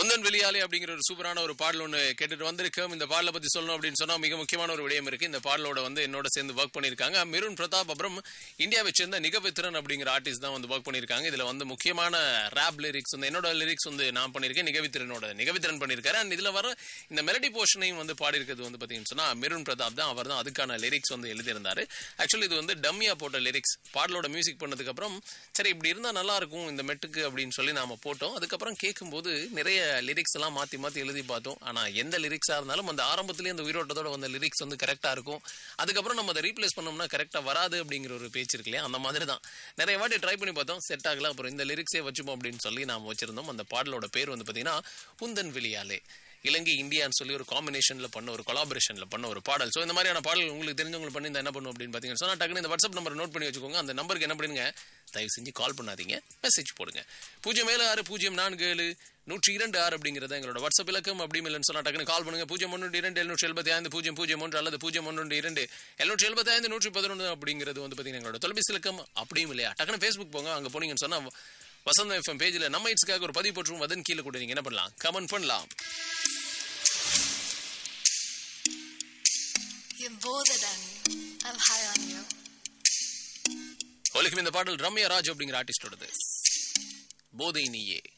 ஒந்தன் வெளியாலே அப்படிங்கிற ஒரு சூப்பரான ஒரு பாடல் ஒன்று கேட்டுட்டு வந்திருக்கோம் இந்த பாடலை பத்தி சொல்லணும் அப்படின்னு சொன்னா மிக முக்கியமான ஒரு விடயம் இருக்கு இந்த பாடலோட வந்து என்னோட சேர்ந்து ஒர்க் பண்ணியிருக்காங்க மிருன் பிரதாப் அப்புறம் இந்தியாவை சேர்ந்த நிகவித்திரன் அப்படிங்கிற ஆர்டிஸ்ட் தான் வந்து ஒர்க் பண்ணியிருக்காங்க இதுல வந்து முக்கியமான ரேப் லிரிக்ஸ் வந்து என்னோட லிரிக்ஸ் வந்து நான் பண்ணியிருக்கேன் நிகவித்திரனோட நிகவித்திரன் பண்ணியிருக்காரு அண்ட் இதுல வர இந்த மெலடி போர்ஷனையும் வந்து பாடியிருக்கிறது வந்து பாத்தீங்கன்னு சொன்னா மிருன் பிரதாப் தான் அவர் தான் அதுக்கான லிரிக்ஸ் வந்து எழுதியிருந்தாரு ஆக்சுவலி இது வந்து டம்மியா போட்ட லிரிக்ஸ் பாடலோட மியூசிக் பண்ணதுக்கு அப்புறம் சரி இப்படி இருந்தா நல்லா இருக்கும் இந்த மெட்டுக்கு அப்படின்னு சொல்லி நாம போட்டோம் அதுக்கப்புறம் கேட்கும்போது நிறைய லிரிக்ஸ் எல்லாம் மாத்தி மாத்தி எழுதி பார்த்தோம் ஆனா எந்த லிரிக்ஸா இருந்தாலும் அந்த ஆரம்பத்திலேயே அந்த உயிரோட்டத்தோட வந்த லிரிக்ஸ் வந்து கரெக்டா இருக்கும் அதுக்கப்புறம் நம்ம அதை ரீப்ளேஸ் பண்ணோம்னா கரெக்டா வராது அப்படிங்கிற ஒரு பேச்சு இருக்கு இல்லையா அந்த மாதிரி தான் நிறைய வாட்டி ட்ரை பண்ணி பார்த்தோம் செட் ஆகல அப்புறம் இந்த லிரிக்ஸே வச்சுப்போம் அப்படின்னு சொல்லி நாம வச்சிருந்தோம் அந்த பாடலோட பேர் வந்து பாத்தீங்கன்னா புந்தன் வெளியாலே இலங்கை இந்தியான்னு சொல்லி ஒரு காம்பினேஷன்ல பண்ண ஒரு கொலாபரேஷன்ல பண்ண ஒரு பாடல் ஸோ இந்த மாதிரியான பாடல் உங்களுக்கு தெரிஞ்சவங்களுக்கு பண்ணி இந்த என்ன பண்ணும் அப்படின்னு பார்த்தீங்கன்னா சொன்னா டக்குனு இந்த வாட்ஸ்அப் நம்பர் நோட் பண்ணி வச்சுக்கோங்க அந்த நம்பருக்கு என்ன பண்ணுங்க தயவு செஞ்சு கால் பண்ணாதீங்க மெசேஜ் போடுங்க பூஜ்ஜியம் ஏழு ஆறு பூஜ்ஜியம் நான்கு ஏழு நூற்றி இரண்டு ஆறு அப்படிங்கிறத எங்களோட வாட்ஸ்அப் இலக்கம் அப்படி இல்லைன்னு சொன்னா டக்குனு கால் பண்ணுங்க பூஜ்ஜியம் ஒன்று இரண்டு எழுநூற்றி எழுபத்தி ஐந்து பூஜ்ஜியம் பூஜ்ஜியம் ஒன்று அல்லது பூஜ்ஜியம் ஒன்று இரண்டு எழுநூற்றி எழுபத்தி ஐந்து நூற்றி பதினொன்று அப்படிங்கிறது வந்து பார்த்தீங்கன்னா எங்களோட தொலைபேசி இலக்கம் அப்படியும் இல்லையா டக்குனு ஃபேஸ்புக் போங்க அங்கே போனீங்கன்னு சொன்னா வசந்தம் எஃப்எம் பேஜில் நம்ம இட்ஸ்க்காக ஒரு பதிவு போட்டுருவோம் அதன் கீழே கூட நீங்க என்ன பண்ணலாம் கமெண்ட் பண்ணலாம் You're bothered on me. I'm high on you. ஒலிக்கும் இந்த பாடல் ரம்யா ராஜ் அப்படிங்கிற ஆர்டிஸ்டோடது போதை நீயே